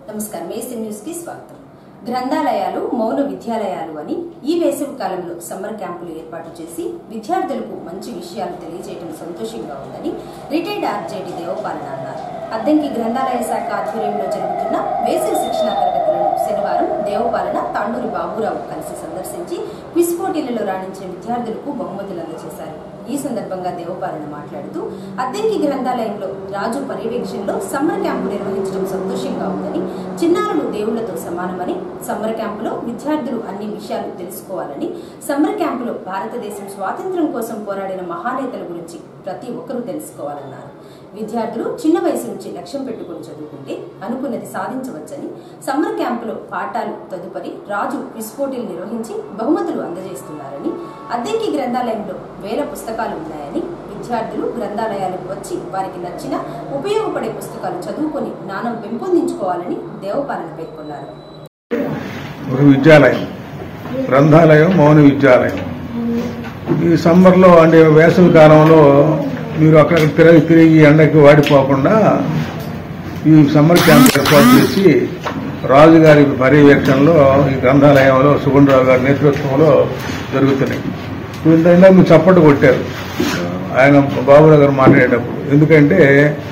నమస్కారం AC news కి స్వాగతం గ్రంథాలయాలు మౌన విద్యాలయాలు అని ఈ వేసవి కాలంలో సమ్మర్ క్యాంపులు ఏర్పాటు చేసి విద్యార్థులకు మంచి విషయాలు తెలియజేయడం సంతోషంగా ఉందని రిటైర్డ్ ఆర్జేడి దేవపాలన అన్నారు అద్దంకి గ్రంథాలయ శాఖ ఆధ్వర్యంలో జరుగుతున్న వేసవి శిక్షణ తరగతులను శనివారం దేవపాలన తాండూరి బాబురావు కలిసి సందర్శించి క్విజ్ పోటీలలో రాణించిన విద్యార్థులకు బహుమతులు అందజేశారు ఈ సందర్భంగా దేవపాలన మాట్లాడుతూ అద్దెంకి గ్రంథాలయంలో రాజు పర్యవేక్షణలో సమ్మర్ క్యాంపు నిర్వహించడం సంతోషంగా ఉందని చిన్నారులు దేవుళ్లతో సమానమని సమ్మర్ క్యాంపులో విద్యార్థులు అన్ని విషయాలు తెలుసుకోవాలని సమ్మర్ క్యాంపులో భారతదేశం స్వాతంత్ర్యం కోసం పోరాడిన మహానేతల గురించి ప్రతి ఒక్కరూ తెలుసుకోవాలన్నారు విద్యార్థులు చిన్న వయసు నుంచి లక్ష్యం పెట్టుకుని చదువుకుంటే అనుకున్నది సాధించవచ్చని సమ్మర్ క్యాంపులో పాఠాలు తదుపరి రాజు క్విజ్ పోటీలు నిర్వహించి బహుమతులు అందజేస్తున్నారని అద్దెంకి గ్రంథాలయంలో వేల పుస్తకాలు ఉన్నాయని విద్యార్థులు గ్రంథాలయాలకు వచ్చి వారికి నచ్చిన ఉపయోగపడే పుస్తకాలు చదువుకొని జ్ఞానం పెంపొందించుకోవాలని దేవపాలన పేర్కొన్నారు ఒక విద్యాలయం గ్రంథాలయం మౌన విద్యాలయం ఈ సమ్మర్లో అంటే వేసవి కాలంలో మీరు అక్కడ తిరిగి తిరిగి ఎండకి వాడిపోకుండా ఈ సమ్మర్ క్యాంప్ ఏర్పాటు చేసి రాజుగారి పర్యవేక్షణలో ఈ గ్రంథాలయంలో సుగుణరావు గారి నేతృత్వంలో జరుగుతున్నాయి ఇప్పుడు ఇంత ఇందాక మీరు చప్పట్లు కొట్టారు ఆయన బాబురావు గారు మాట్లాడేటప్పుడు ఎందుకంటే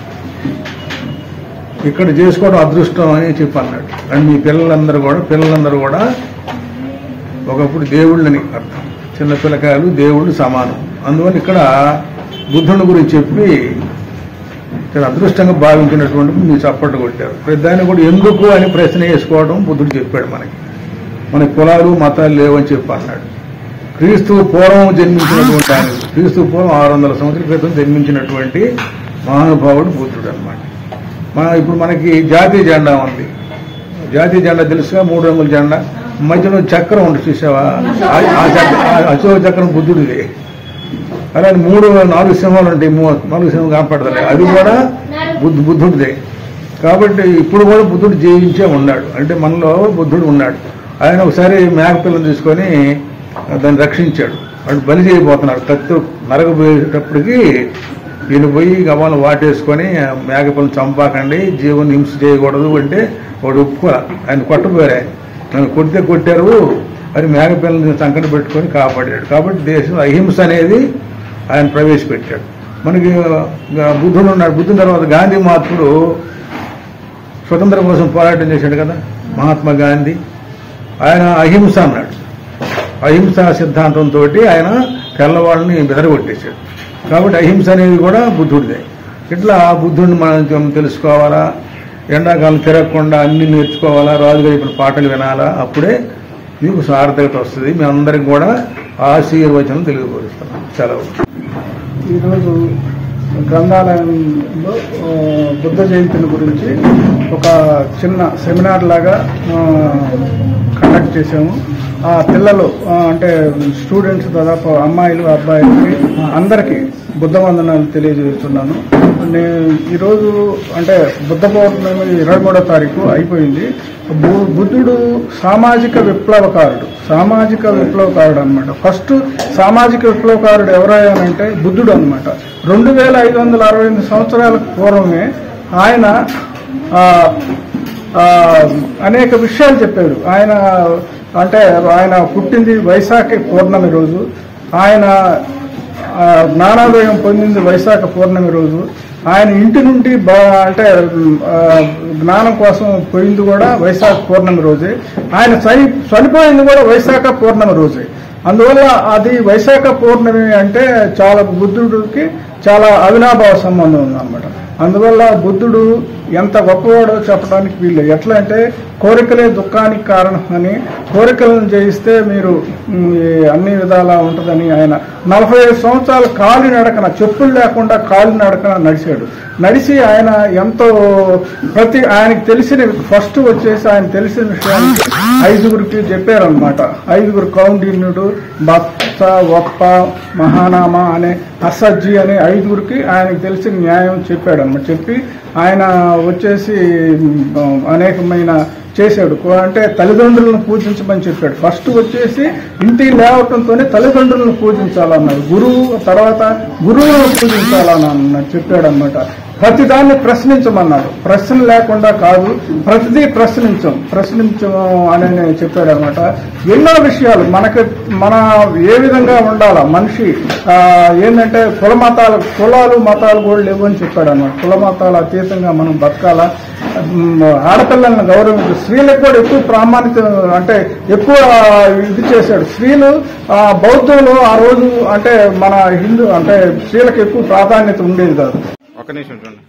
ఇక్కడ చేసుకోవడం అదృష్టం అని చెప్పి అన్నాడు అండ్ మీ పిల్లలందరూ కూడా పిల్లలందరూ కూడా ఒకప్పుడు దేవుళ్ళని అర్థం చిన్న పిల్లకాయలు దేవుళ్ళు సమానం అందువల్ల ఇక్కడ బుద్ధుని గురించి చెప్పి చాలా అదృష్టంగా భావించినటువంటి మీరు చప్పట్లు కొట్టారు ప్రతి దాన్ని కూడా ఎందుకు అని ప్రశ్న వేసుకోవడం బుద్ధుడు చెప్పాడు మనకి మన కులాలు మతాలు లేవని చెప్పి అన్నాడు క్రీస్తు పూర్వం జన్మించినటువంటి ఆయన క్రీస్తు పూర్వం ఆరు వందల సంవత్సరాల క్రితం జన్మించినటువంటి మహానుభావుడు బుద్ధుడు అనమాట మన ఇప్పుడు మనకి జాతీయ జెండా ఉంది జాతీయ జెండా తెలుసుగా మూడు రంగుల జెండా మధ్యలో చక్రం ఉంటుంది చూసావా ఆ- ఆ చక్రం ఆ అశోక చక్రం బుద్ధుడిది అలాంటి మూడు నాలుగు సింహాలు ఉంటాయి మూ- నాలుగు సింహం కనపడతాయి అది కూడా బుద్ధ బుద్ధుడిదే కాబట్టి ఇప్పుడు కూడా బుద్ధుడు జీవించే ఉన్నాడు అంటే మనలో బుద్ధుడు ఉన్నాడు ఆయన ఒకసారి మేకపిల్లని తీసుకొని దాన్ని రక్షించాడు వాడు బలి చేయబోతున్నాడు కత్తి నరగబోయేటప్పటికి ఈయన పోయి గవాలను వాటేసుకొని ఆ మేకపిల్లని చంపాకండి జీవన్ హింస చేయకూడదు అంటే వాడు ఒప్పుకోరా ఆయన కొట్టబోయారు నన్ను కొడితే కొట్టారు అది మేకపిల్లని సంకట పెట్టుకొని కాపాడాడు కాబట్టి దేశం అహింస అనేది ఆయన ప్రవేశపెట్టాడు మనకి ఆ, బుద్ధుడు ఉన్నాడు బుద్ధుని తర్వాత గాంధీ మహాత్ముడు స్వతంత్రం కోసం పోరాటం చేశాడు కదా మహాత్మా గాంధీ ఆయన అహింస అన్నాడు అహింసా సిద్ధాంతంతో ఆయన తెల్లవాళ్ళని బెదరగొట్టేశాడు కాబట్టి అహింస అనేది కూడా బుద్ధుడిదే ఇట్లా బుద్ధుడిని మనం తెలుసుకోవాలా ఎండాకాలం తిరగకుండా అన్ని నేర్చుకోవాలా రాజుగా చెప్పిన పాటలు వినాలా అప్పుడే మీకు సార్థకత వస్తుంది మీ అందరికి కూడా ఆశీర్వచనం తెలియపరుస్తున్నాం సెలవు ఈరోజు గ్రంథాలయంలో ఆ, బుద్ధ జయంతిని గురించి ఒక చిన్న సెమినార్ లాగా ఆ, కండక్ట్ చేసాము ఆ పిల్లలు ఆ, అంటే స్టూడెంట్స్ దాదాపు అమ్మాయిలు అబ్బాయిలకి అందరికీ బుద్ధ వందనాలు తెలియజేస్తున్నాను నేను ఈరోజు అంటే బుద్ధ పౌర్ణమి ఇరవై మూడో తారీఖు అయిపోయింది బు- బుద్ధుడు సామాజిక విప్లవకారుడు సామాజిక విప్లవకారుడు అనమాట ఫస్ట్ సామాజిక విప్లవకారుడు ఎవరయ్యానంటే బుద్ధుడు అనమాట రెండు వేల ఐదు వందల అరవై ఎనిమిది సంవత్సరాల పూర్వమే ఆయన ఆ, ఆ, అనేక విషయాలు చెప్పాడు ఆయన అంటే ఆయన పుట్టింది వైశాఖ పౌర్ణమి రోజు ఆయన ఆ, జ్ఞానోదయం పొందింది వైశాఖ పౌర్ణమి రోజు ఆయన ఇంటి నుండి బా అంటే ఆ, జ్ఞానం కోసం పోయింది కూడా వైశాఖ పౌర్ణమి రోజే ఆయన చని చనిపోయింది కూడా వైశాఖ పౌర్ణమి రోజే అందువల్ల అది వైశాఖ పౌర్ణమి అంటే చాలా బుద్ధుడికి చాలా అవినాభావ సంబంధం ఉందన్నమాట అందువల్ల బుద్ధుడు ఎంత గొప్పవాడో చెప్పడానికి వీళ్ళు ఎట్లా అంటే కోరికలే దుఃఖానికి కారణం అని కోరికలను జయిస్తే మీరు ఉమ్, ఈ అన్ని విధాలా ఉంటుందని ఆయన నలభై ఐదు సంవత్సరాలు కాలి నడకన చెప్పులు లేకుండా కాలి నడకన నడిచాడు నడిచి ఆయన ఎంతో ప్రతి ఆయనకి తెలిసిన ఫస్ట్ వచ్చేసి ఆయన తెలిసిన విషయానికి ఐదుగురికి చెప్పారనమాట ఐదుగురు కౌండిన్యుడు భక్త ఒప్ప మహానామ అనే అసజ్జి అనే ఐదుగురికి ఆయనకు తెలిసిన న్యాయం చెప్పాడన్నమాట చెప్పి ఆయన వచ్చేసి ఉమ్, అనేకమైన చేశాడు కో- అంటే తల్లిదండ్రులను పూజించమని చెప్పాడు ఫస్ట్ వచ్చేసి ఇంటికి లేవటంతోనే తల్లిదండ్రులను పూజించాలన్నాడు గురువు తర్వాత గురువులను పూజించాలని అన్నాడు చెప్పాడు అనమాట ప్రతిదాన్ని ప్రశ్నించమన్నాడు ప్రశ్న లేకుండా కాదు ప్రతిదీ ప్రశ్నించం ప్రశ్నించం అని చెప్పాడు అనమాట ఎన్నో విషయాలు మనకి మన ఏ విధంగా ఉండాలా మనిషి ఆ, ఏంటంటే కుల మతాలు కులాలు మతాలు కూడా లేవు అని చెప్పాడు అనమాట కుల మతాలు అతీతంగా మనం బతకాలా ఉమ్, ఆడపిల్లలను గౌరవించు స్త్రీలకు కూడా ఎక్కువ ప్రామాణిక అంటే ఎక్కువ ఇది చేశాడు స్త్రీలు ఆ, బౌద్ధులు ఆ రోజు అంటే మన హిందూ అంటే స్త్రీలకు ఎక్కువ ప్రాధాన్యత ఉండేది కాదు ఒక్క నిమిషం చూడండి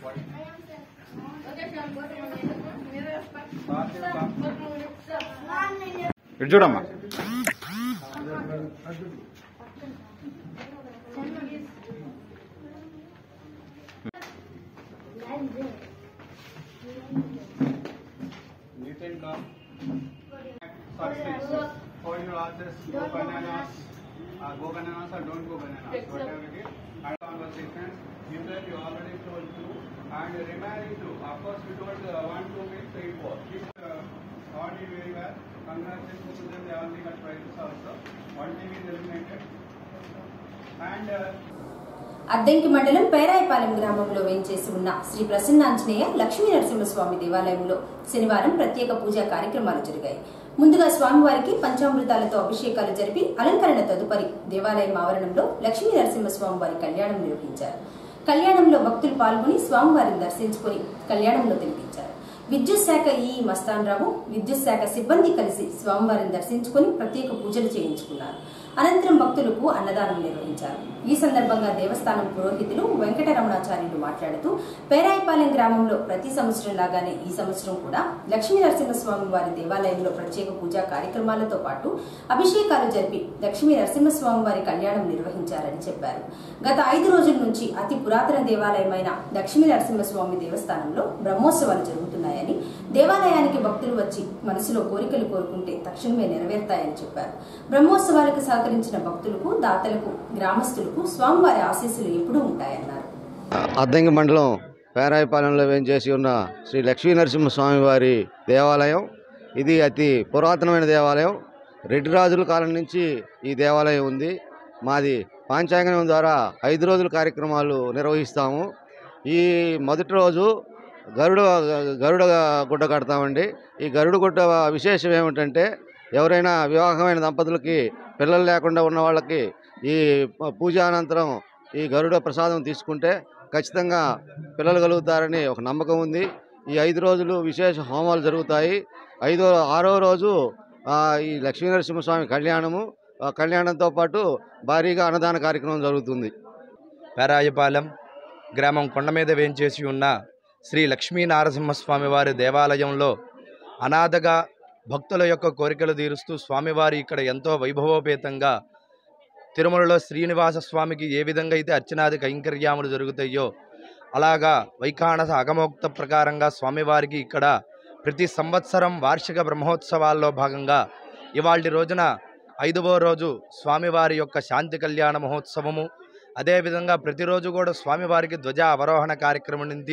ఇటు చూడమ్మా for your answers, go bananas, uh, go bananas or don't go bananas, whatever it is. And conversations, you said you already told two, and remaining two, of course we told uh, one, two, means three, four. This uh, audio very well, congratulations to them, they already got prizes also. One team is eliminated. And uh, Addanki మండలం పేరాయపాలెం గ్రామంలో వేంచేసి ఉన్న శ్రీ ప్రసన్నాంజనేయ లక్ష్మీ నరసింహస్వామి దేవాలయంలో శనివారం ప్రత్యేక పూజా కార్యక్రమాలు జరిగాయి ముందుగా స్వామివారికి పంచామృతాలతో అభిషేకాలు జరిపి అలంకరణ తదుపరి దేవాలయం ఆవరణంలో లక్ష్మీ నరసింహస్వామి వారి కళ్యాణం నిర్వహించారు కళ్యాణంలో భక్తులు పాల్గొని స్వామివారిని దర్శించుకుని కళ్యాణంలో తినిపించారు విద్యుత్ శాఖ ఈ మస్తాన్రావు విద్యుత్ శాఖ సిబ్బంది కలిసి స్వామివారిని దర్శించుకుని ప్రత్యేక పూజలు చేయించుకున్నారు అనంతరం భక్తులకు అన్నదానం నిర్వహించారు ఈ సందర్భంగా దేవస్థానం పురోహితులు వెంకటరమణాచార్యులు మాట్లాడుతూ పేరాయపాలెం గ్రామంలో ప్రతి సంవత్సరం లాగానే ఈ సంవత్సరం కూడా లక్ష్మీ నరసింహస్వామి వారి దేవాలయంలో ప్రత్యేక పూజా కార్యక్రమాలతో పాటు అభిషేకాలు జరిపి లక్ష్మీ నరసింహస్వామి వారి కళ్యాణం నిర్వహించారని చెప్పారు గత ఐదు రోజుల నుంచి అతి పురాతన దేవాలయమైన లక్ష్మీ నరసింహస్వామి దేవస్థానంలో బ్రహ్మోత్సవాలు జరుగుతున్నాయని దేవాలయానికి భక్తులు వచ్చి మనసులో కోరికలు కోరుకుంటే తక్షణమే నెరవేరుతాయని చెప్పారు బ్రహ్మోత్సవాలకు సహకరించిన భక్తులకు దాతలకు గ్రామస్తులకు స్వామివారి ఆశీస్సులు ఎప్పుడూ ఉంటాయన్నారు అద్దంకి మండలం పేరాయపాలెంలో వేంచేసి ఉన్న శ్రీ లక్ష్మీ నరసింహస్వామి వారి దేవాలయం ఇది అతి పురాతనమైన దేవాలయం రెడ్డి రాజుల కాలం నుంచి ఈ దేవాలయం ఉంది మాది పాంచాంగనం ద్వారా ఐదు రోజుల కార్యక్రమాలు నిర్వహిస్తాము ఈ మొదటి రోజు గరుడ గరుడ గుడ్డ కడతామండి ఈ గరుడ గుడ్డ విశేషం ఏమిటంటే ఎవరైనా వివాహమైన దంపతులకి పిల్లలు లేకుండా ఉన్న వాళ్ళకి ఈ పూజ అనంతరం ఈ గరుడ ప్రసాదం తీసుకుంటే ఖచ్చితంగా పిల్లలు కలుగుతారని ఒక నమ్మకం ఉంది ఈ ఐదు రోజులు విశేష హోమాలు జరుగుతాయి ఐదో ఆరో రోజు ఆ, ఈ లక్ష్మీ నరసింహస్వామి కళ్యాణము ఆ కళ్యాణంతో పాటు భారీగా అన్నదాన కార్యక్రమం జరుగుతుంది పేరాయపాలెం గ్రామం కొండ మీద వేంచేసి ఉన్న శ్రీ లక్ష్మీ నారసింహస్వామి వారి దేవాలయంలో అనాథగా భక్తుల యొక్క కోరికలు తీరుస్తూ స్వామివారి ఇక్కడ ఎంతో వైభవోపేతంగా తిరుమలలో శ్రీనివాస స్వామికి ఏ విధంగా అయితే అర్చనాది కైంకర్యాములు జరుగుతాయో అలాగా వైఖానస అగమోక్త ప్రకారంగా స్వామివారికి ఇక్కడ ప్రతి సంవత్సరం వార్షిక బ్రహ్మోత్సవాల్లో భాగంగా ఇవాళ రోజున ఐదవ రోజు స్వామివారి యొక్క శాంతి కళ్యాణ మహోత్సవము అదేవిధంగా ప్రతిరోజు కూడా స్వామివారికి ధ్వజ అవరోహణ కార్యక్రమం నుంచి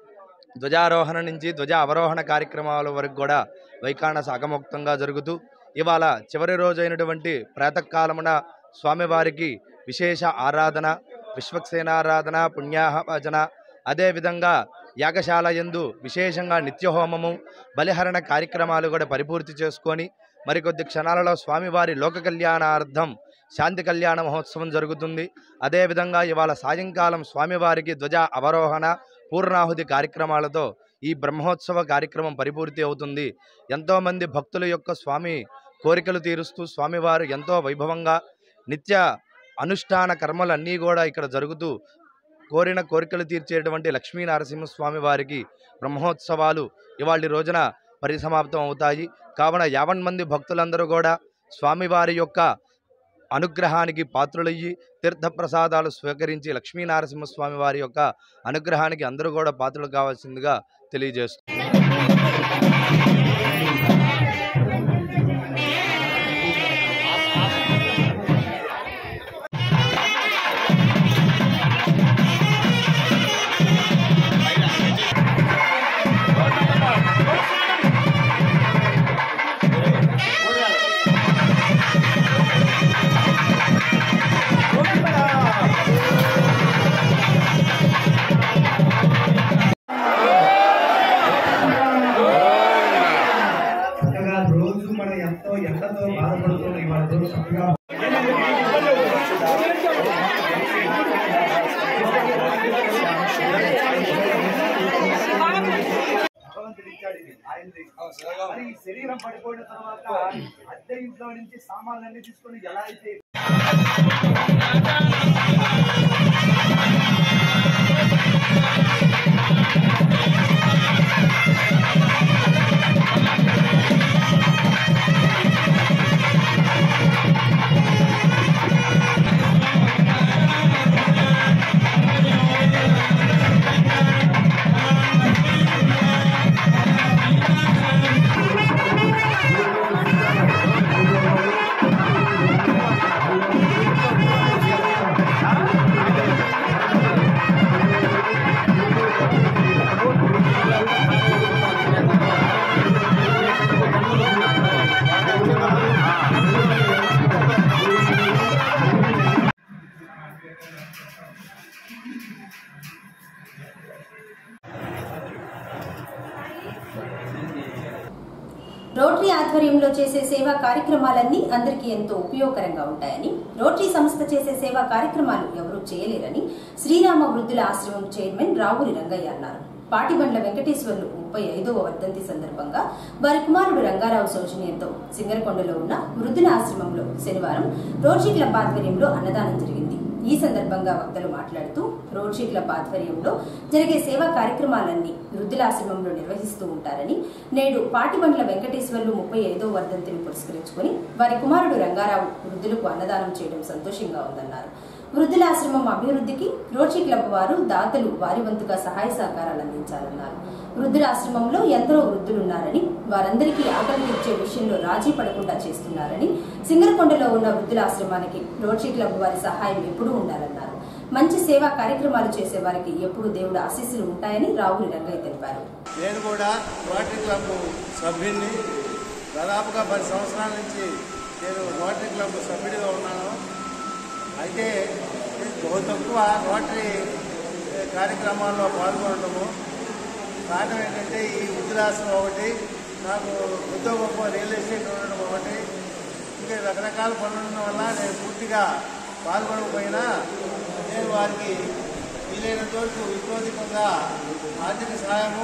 ధ్వజారోహణ నుంచి ధ్వజ అవరోహణ కార్యక్రమాల వరకు కూడా వైఖానస అగమోక్తంగా జరుగుతూ ఇవాళ చివరి రోజు అయినటువంటి ప్రాతకాలమున స్వామివారికి విశేష ఆరాధన విశ్వక్సేనారాధన పుణ్యాహభజన అదేవిధంగా యాగశాల యందు విశేషంగా నిత్యహోమము బలిహరణ కార్యక్రమాలు కూడా పరిపూర్తి చేసుకొని మరికొద్ది క్షణాలలో స్వామివారి లోక కళ్యాణార్థం శాంతి కళ్యాణ మహోత్సవం జరుగుతుంది అదేవిధంగా ఇవాళ సాయంకాలం స్వామివారికి ధ్వజ అవరోహణ పూర్ణాహుతి కార్యక్రమాలతో ఈ బ్రహ్మోత్సవ కార్యక్రమం పరిపూర్తి అవుతుంది ఎంతోమంది భక్తుల యొక్క స్వామి కోరికలు తీరుస్తూ స్వామివారు ఎంతో వైభవంగా నిత్య అనుష్ఠాన కర్మలన్నీ కూడా ఇక్కడ జరుగుతూ కోరిన కోరికలు తీర్చేటువంటి లక్ష్మీ నరసింహస్వామి వారికి బ్రహ్మోత్సవాలు ఇవాళ రోజున పరిసమాప్తం అవుతాయి కావున యావన్ మంది భక్తులందరూ కూడా స్వామివారి యొక్క అనుగ్రహానికి పాత్రులయ్యి తీర్థప్రసాదాలు స్వీకరించి లక్ష్మీ నరసింహస్వామి వారి యొక్క అనుగ్రహానికి అందరూ కూడా పాత్రలు కావాల్సిందిగా తెలియజేస్తుంది చేసుకోవాల్సిందిగా భగవంతుడు ఇచ్చాడు ఇది ఆయనది మరి ఈ శరీరం పడిపోయిన తర్వాత అద్దె ఇంట్లో నుంచి సామాన్లన్నీ తీసుకొని ఎలా అయితే రోటరీ ఆధ్వర్యంలో చేసే సేవా కార్యక్రమాలన్నీ అందరికీ ఎంతో ఉపయోగకరంగా ఉంటాయని రోటరీ సంస్థ చేసే సేవా కార్యక్రమాలు ఎవరూ చేయలేరని శ్రీరామ వృద్ధుల ఆశ్రమం చైర్మన్ రావురి రంగయ్య అన్నారు పాటిబండ్ల వెంకటేశ్వర్లు ముప్పై ఐదవ వర్ధంతి సందర్భంగా వారి కుమారుడు రంగారావు సౌజన్యంతో సింగరకొండలో ఉన్న వృద్ధుల ఆశ్రమంలో శనివారం రోటరీ క్లబ్ ఆధ్వర్యంలో అన్నదానం జరిగింది ఈ సందర్భంగా వక్తలు మాట్లాడుతూ రోటరీ క్లబ్ ఆధ్వర్యంలో జరిగే సేవా కార్యక్రమాలన్నీ వృద్ధులాశ్రమంలో నిర్వహిస్తూ ఉంటారని నేడు పాటిబండ్ల వెంకటేశ్వర్లు ముప్పై ఐదో వర్ధంతిని పురస్కరించుకుని వారి కుమారుడు రంగారావు వృద్ధులకు అన్నదానం చేయడం సంతోషంగా ఉందన్నారు వృద్ధులాశ్రమం అభివృద్ధికి రోటరీ క్లబ్ వారు దాతలు వారి వంతుగా సహాయ సహకారాలు అందించాలన్నారు వృద్ధులాశ్రమంలో ఎందరో వృద్ధులున్నారని వారందరికీ ఆకలి తీర్చే విషయంలో రాజీ పడకుండా చేస్తున్నారని సింగరకొండలో ఉన్న వృద్ధులాశ్రమానికి రోటరీ క్లబ్ వారి సహాయం ఎప్పుడూ ఉండాలన్నారు మంచి సేవా కార్యక్రమాలు చేసే వారికి ఎప్పుడూ దేవుడు ఆశీస్సులు ఉంటాయని రావులి రంగయ్య తెలిపారు నేను కూడా రోటరీ క్లబ్ సభ్యుడిని దాదాపుగా పది సంవత్సరాల నుంచి నేను రోటరీ క్లబ్ సభ్యుడిగా ఉన్నాను అయితే బహు తక్కువ రోటరీ కార్యక్రమాల్లో పాల్గొనడము కారణం ఏంటంటే ఈ వృద్ధులాశ్రమం ఒకటి నాకు వృద్ధ గొప్ప రియల్ ఎస్టేట్ ఉండడం ఒకటి ఇంకా రకరకాల పనులు ఉండడం వల్ల నేను పూర్తిగా పాల్గొనకపోయినా నేను వారికి వీలైనంత వరకు విరోధికంగా ఆర్థిక సహాయము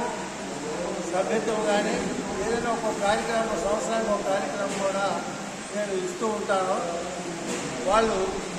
సభ్యత్వం కానీ ఏదైనా ఒక కార్యక్రమం సంవత్సరానికి ఒక కార్యక్రమం కూడా నేను ఇస్తూ ఉంటాను వాళ్ళు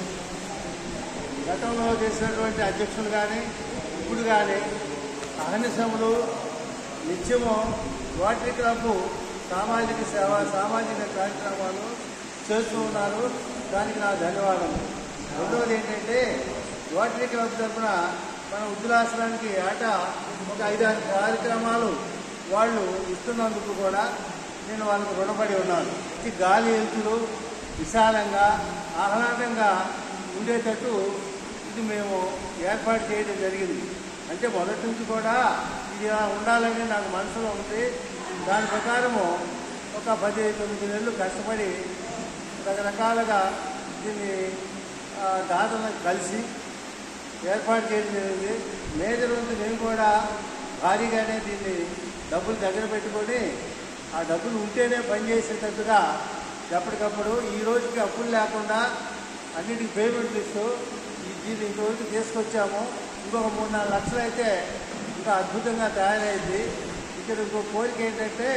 గతంలో చేసినటువంటి అధ్యక్షులు కానీ ఇప్పుడు కానీ అహనిశములు నిత్యము రోటరీ క్లబ్ సామాజిక సేవ సామాజిక కార్యక్రమాలు చేస్తూ ఉన్నారు దానికి నా ధన్యవాదాలు రెండవది ఏంటంటే రోటరీ క్లబ్ తరఫున మన వృద్ధులాశ్రమానికి ఏటా ఒక ఐదారు కార్యక్రమాలు వాళ్ళు ఇస్తున్నందుకు కూడా నేను వాళ్ళకు రుణపడి ఉన్నాను ఈ గాలి ఎలుతులు విశాలంగా ఆహ్లాదంగా ఉండేటట్టు ఇది మేము ఏర్పాటు చేయడం జరిగింది అంటే మొదటి నుంచి కూడా ఇది ఇలా ఉండాలని నాకు మనసులో ఉంది దాని ప్రకారము ఒక పది తొమ్మిది నెలలు కష్టపడి రకరకాలుగా దీన్ని ఆ, దాతలను కలిసి ఏర్పాటు చేయడం జరిగింది మేజర్ వంతు నేను కూడా భారీగానే దీన్ని డబ్బులు దగ్గర పెట్టుకొని ఆ డబ్బులు ఉంటేనే పనిచేసేటట్టుగా ఎప్పటికప్పుడు ఈ రోజుకి అప్పులు లేకుండా అన్నిటికి పేమెంట్లు ఇస్తూ ఈ దీన్ని ఇంతవరకు తీసుకొచ్చాము ఇంకొక మూడు నాలుగు లక్షలు అయితే ఇంకా అద్భుతంగా తయారైంది ఇక్కడ ఇంకో కోరిక ఏంటంటే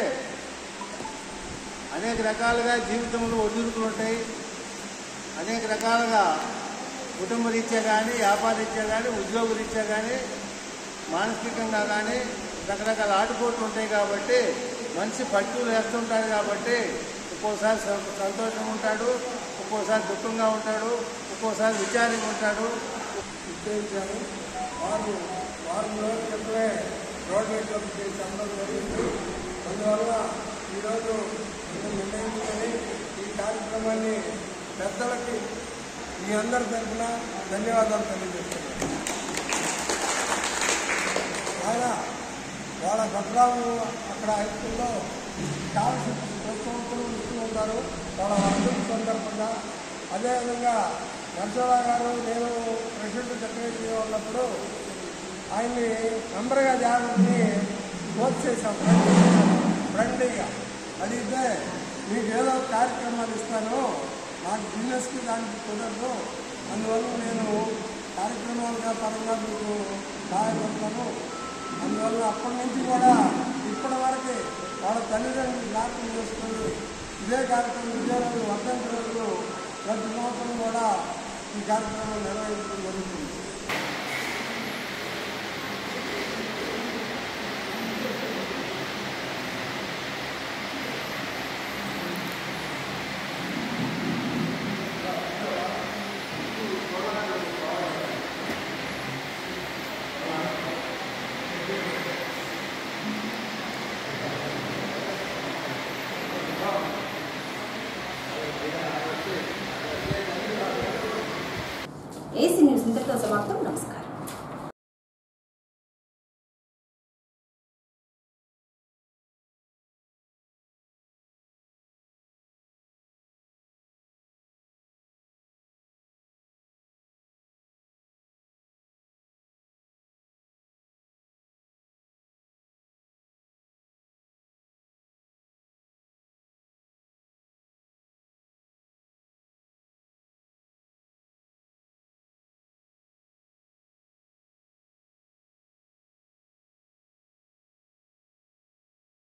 అనేక రకాలుగా జీవితంలో ఒడిదుడుకులు ఉంటాయి అనేక రకాలుగా కుటుంబ రీత్యా కానీ వ్యాపార రీత్యా కానీ ఉద్యోగ రీత్యా కానీ మానసికంగా కానీ రకరకాల ఆటుపోట్లు ఉంటాయి కాబట్టి మనిషి పట్టులు వేస్తుంటాడు కాబట్టి ఒక్కోసారి సం- సంతోషంగా ఉంటాడు ఒక్కోసారి దుఃఖంగా ఉంటాడు ఒక్కోసారి విచారంగా ఉంటాడు ఉద్దేశించారు వారు వారం రోజుల క్రితమే రోడ్డు క్లబ్ చెప్పడం జరిగింది అందువల్ల ఈరోజు మేము నిర్ణయించుకొని ఈ కార్యక్రమాన్ని పెద్దలకి మీ అందరి తరఫున ధన్యవాదాలు తెలియజేస్తున్నాను ఆయన వాళ్ళ గొప్పరావు అక్కడ హైస్కూల్లో కావాల్సిన పుస్తకాలు ఇస్తూ ఉంటారు వాళ్ళ వర్ధంతి సందర్భంగా అదేవిధంగా నరసింహరావు గారు నేను ప్రెసిడెంట్ సెక్రటరీ ఉన్నప్పుడు ఆయన్ని మెంబర్గా జాగ్రత్తని కోర్టు చేశాం ఫ్రెండ్లీగా అడిగితే మీకు ఏదో ఒక కార్యక్రమాలు ఇస్తాను నాకు బిజినెస్కి దానికి కుదరదు అందువల్ల నేను కార్యక్రమాలుగా పరంగా మీకు సహాయపడతాను అందువల్ల అప్పటి నుంచి కూడా ఇప్పటి వరకు వాళ్ళ తల్లిదండ్రులు జ్ఞాపకం చేసుకొని ఇదే కార్యక్రమం విజయవాడలో వర్ధంతి రోజులు ప్రతి సంవత్సరం కూడా ఈ కార్యక్రమం నిర్వహించడం జరుగుతుంది ఏసీ న్యూస్ ఇంతటితో సమాప్తం